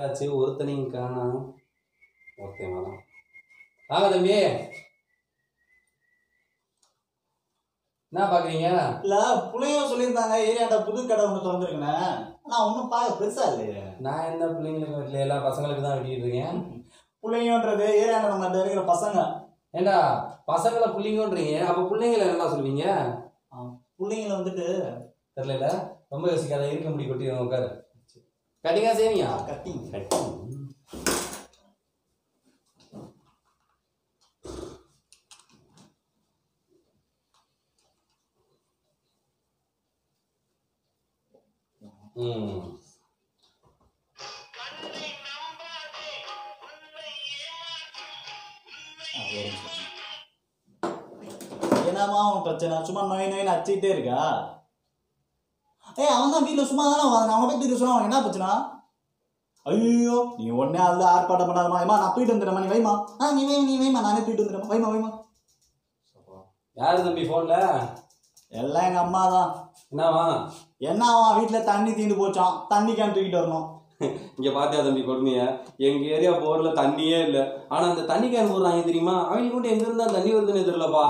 ஆச்சு ஒருத்தனையும் காணோம் ஒருத்தன் வரான் வாங்க தம்பி என்ன பாக்குறீங்க இல்ல புள்ளையும் சொல்லியிருந்தாங்க ஏரியாட்ட புது கடை ஒன்று திறந்துருக்குண்ணே ஆனா ஒன்றும் பார்க்க பெருசா இல்லையே நான் என்ன பிள்ளைங்களுக்கு வீட்டில் எல்லா பசங்களுக்கு தான் வெட்டிட்டு இருக்கேன் புள்ளைங்கன்றது ஏரியாட்ட நம்ம இந்த இருக்கிற பசங்க ஏண்டா பசங்களை புள்ளிங்கன்றீங்க அப்ப பிள்ளைங்களை என்ன சொல்லுவீங்க புள்ளைங்களை வந்துட்டு தெரியல ரொம்ப யோசிக்காத இருக்க முடி கொட்டி உட்காரு கட்டிங்க சரிங்க கட்டி ம் என்னமா அவன் பிரச்சனை சும்மா நோய் நோயின்னு அடிச்சுக்கிட்டே இருக்கா ஏய் அவன் தான் வீட்டில் சும்மா தானே வாங்க அவன் போய் தூக்கி சொன்னா அவனுக்கு என்ன பிரச்சனை ஐயோ நீ உடனே அதில் ஆர்ப்பாட்டம் பண்ணாதமா ஏமா நான் போயிட்டு வந்துடுறேன் நீ வைமா ஆ நீ வை நீ வைமா நானே போயிட்டு வந்துடுறேன் வைமா வைமா யாரு தம்பி போன்ல எல்லாம் எங்கள் அம்மா தான் என்னவா என்ன அவன் வீட்டில் தண்ணி தீந்து போச்சான் தண்ணி கேன் தூக்கிட்டு வரணும் இங்க பாத்தியா தம்பி கொடுமைய எங்க ஏரியா போர்ல தண்ணியே இல்ல ஆனா அந்த தண்ணி கேன் போடுறாங்க தெரியுமா அவங்க கூட எங்க இருந்தா தண்ணி வருதுன்னு தெரியலப்பா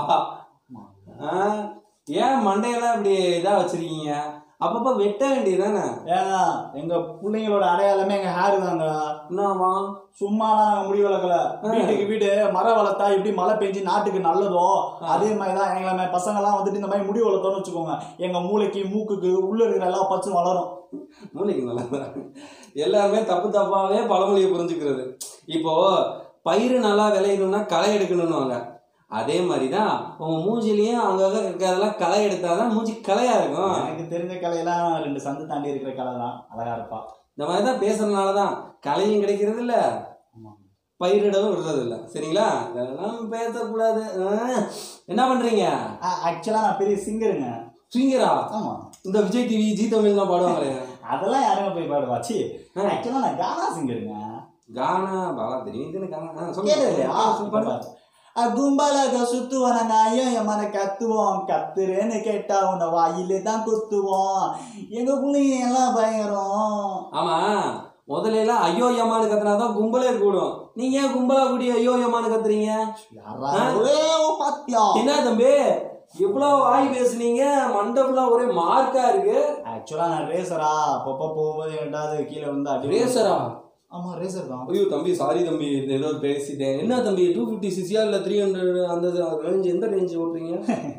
ஆ? ஏன் மண்டையெல்லாம் இப்படி இதா வச்சிருக்கீங்க அப்பப்ப வெட்ட வேண்டியதானே ஏங்க எங்கள் பிள்ளைங்களோட அடையாளமே எங்கள் ஹேரு தாங்க என்னவா சும்மாலாம் நாங்கள் முடி வளர்க்கல வீட்டுக்கு வீடு மரம் வளர்த்தா எப்படி மழை பெஞ்சு நாட்டுக்கு நல்லதோ அதே மாதிரி தான் எங்களை மாதிரி பசங்கெல்லாம் வந்துட்டு இந்த மாதிரி முடி வளர்த்தோம்னு வச்சுக்கோங்க எங்க மூளைக்கு மூக்குக்கு உள்ள இருக்கிற எல்லா பச்சும் வளரும் மூளைக்கு நல்லா எல்லாருமே தப்பு தப்பாவே பழமொழியை புரிஞ்சுக்கிறது இப்போ பயிர் நல்லா விளையணும்னா களை எடுக்கணும்னுவாங்க அதே மாதிரி தான் உங்க மூஞ்சிலையும் அங்கங்க இருக்கிறதெல்லாம் களை எடுத்தாதான் மூஞ்சி கலையா இருக்கும் எனக்கு தெரிஞ்ச கலையெல்லாம் ரெண்டு சந்து தாண்டி இருக்கிற கலை தான் அழகா இருப்பா இந்த மாதிரி தான் பேசுறதுனால தான் கலையும் கிடைக்கிறது இல்ல பயிரிடவும் விடுறது இல்ல சரிங்களா இதெல்லாம் பேசக்கூடாது ஆ, என்ன பண்றீங்க ஆக்சுவலா நான் பெரிய சிங்கருங்க சிங்கரா ஆமா இந்த விஜய் டிவி ஜி தமிழ்லாம் பாடுவாங்களே அதெல்லாம் யாருங்க போய் பாடுவா சி ஆ. ஆக்சுவலா நான் கானா சிங்கருங்க கானா பாலா தெரியும் இதுன்னு கானா ஆ, கேட்டது சொல்லுங்க இல்லையா? ஆ, சொல்லு, பாடு. கும்பலாக சுத்துவோம் நாங்க ஐயோ எம்மன கத்துவோம் கத்துறேன்னு கேட்டா உன்னை வாயிலே தான் குத்துவோம் எங்க பிள்ளைங்க எல்லாம் பயங்கரம் ஆமா முதல்ல எல்லாம் ஐயோ யம்மான்னு கத்துனாதான் கும்பலே கூடும் நீங்க ஏன் கும்பலா கூடி ஐயோ யம்மான்னு கத்துறீங்க யாரா ஒரே பாத்தியா என்ன தம்பி இவ்வளவு வாய் பேசுனீங்க மண்டபம்லாம் ஒரே மார்க்கா இருக்கு ஆக்சுவலா நான் ரேசரா அப்பப்போ போகும்போது எங்கிட்டாவது கீழே வந்து அடி ரேசரா ஆமா ரேசர் தான் ஐயோ தம்பி சாரி தம்பி இது ஏதோ பேசிட்டேன் என்ன தம்பி டூ ஃபிஃப்டி சிசியா இல்ல த்ரீ ஹண்ட்ரட் அந்த ரேஞ்ச் எந்த ரேஞ்ச் ஓட்டுறீங்க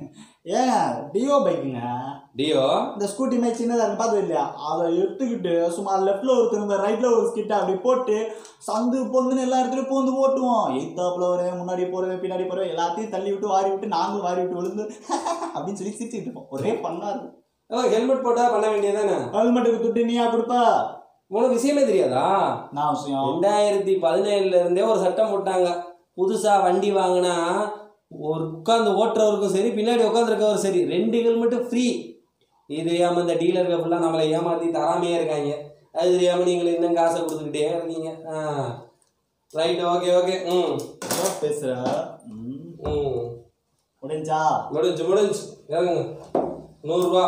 ஏன் டியோ பைக்குங்க டியோ இந்த ஸ்கூட்டி மாதிரி சின்னதாக இருக்கு பார்த்தது இல்லையா அதை எடுத்துக்கிட்டு சும்மா லெஃப்ட்ல ஒரு திரும்ப ரைட்ல ஒரு ஸ்கிட்ட அப்படி போட்டு சந்து பொந்துன்னு எல்லா இடத்துலயும் போந்து ஓட்டுவோம் எய்த்தாப்புல வரேன் முன்னாடி போறேன் பின்னாடி போறேன் எல்லாத்தையும் தள்ளி விட்டு வாரி விட்டு நாங்களும் வாரி விட்டு விழுந்து அப்படின்னு சொல்லி சிரிச்சுட்டு இருப்போம் ஒரே பண்ணா இருக்கும் ஹெல்மெட் போட்டா பண்ண வேண்டியதானே ஹெல்மெட்டுக்கு துட்டு நீயா கொடுப்ப உனக்கு விஷயமே தெரியாதா நான் விஷயம் ரெண்டாயிரத்தி பதினேழுல இருந்தே ஒரு சட்டம் போட்டாங்க புதுசா வண்டி வாங்கினா ஒரு உட்காந்து ஓட்டுறவருக்கும் சரி பின்னாடி உட்காந்துருக்கவரும் சரி ரெண்டு ஹெல்மெட்டு ஃப்ரீ இது தெரியாம இந்த டீலர்கள் ஃபுல்லாக நம்மளை ஏமாத்தி தராமையே இருக்காங்க அது தெரியாம நீங்கள் இன்னும் காசை கொடுத்துக்கிட்டே இருக்கீங்க ஆ ரைட் ஓகே ஓகே ம் ஏதோ பேசுற ம், ம் முடிஞ்சா முடிஞ்சு முடிஞ்சு இறங்குங்க நூறுரூவா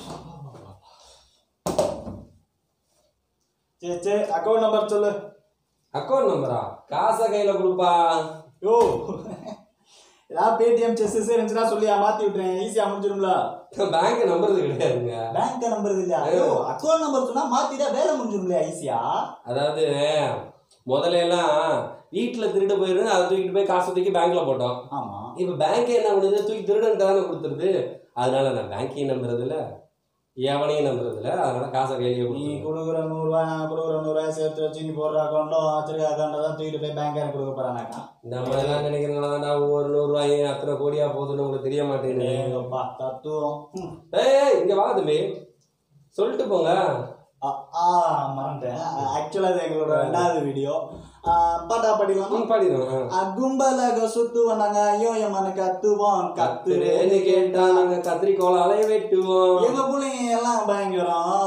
சரி சரி அக்கௌண்ட் நம்பர் சொல்லு அக்கௌண்ட் நம்பரா காசை கையில் கொடுப்பா யோ ஏதாவது பேடிஎம் செஸ் இருந்துச்சுன்னா சொல்லி மாத்தி விட்டுறேன் ஈஸியா முடிஞ்சிடும்ல பேங்க் நம்புறது கிடையாதுங்க பேங்க் நம்பர் இல்லையா ஐயோ அக்கௌண்ட் நம்பர் சொன்னா மாத்திட்டா வேலை முடிஞ்சிடும் ஈஸியா அதாவது முதல்ல எல்லாம் வீட்டுல திருட்டு போயிருந்து அதை தூக்கிட்டு போய் காசை தூக்கி பேங்க்ல போட்டோம் ஆமா இப்ப பேங்க் என்ன பண்ணுது தூக்கி திருடன் தானே கொடுத்துருது அதனால நான் பேங்கையும் நம்புறது இல்ல எவனையும் நம்புறது இல்ல அதனால காசை கையிலேயே நீ கொடுத்துருவேன். கொடுக்குற நூறுரூவா நான் கொடுக்குற நூறுரூவாய் சேர்த்து வச்சு நீ போடுற அக்கௌண்ட்டோ வச்சிருக்க அக்கௌண்ட்டை தான் தூக்கிட்டு போய் பேங்க் எனக்கு கொடுக்க போறானாக்கா இந்த மாதிரி எல்லாம் நினைக்கிறனால தான் ஒவ்வொரு நூறு ரூபாயும் அத்தனை கோடியா போகுதுன்னு உங்களுக்கு தெரிய மாட்டேங்குது ஏங்கப்பா தத்துவம் ம். ஏய் இங்க வா தம்பி சொல்லிட்டு போங்க ஆ, ஆ மறந்துட்டேன் ஆக்சுவலாக இது எங்களோட ரெண்டாவது வீடியோ பாட்டா படிக்கலாமா ம், பாடிடுவோம் ஆ. கும்பலாக சுத்துவோம் நாங்க ஐயோ எம்மனு கத்துவோம் கத்துறேன்னு கத்துறேன்னு கேட்டா நாங்க கத்திரிக்கோளாலே வெட்டுவோம் எங்க பிள்ளைங்க எல்லாம் பயங்கரம்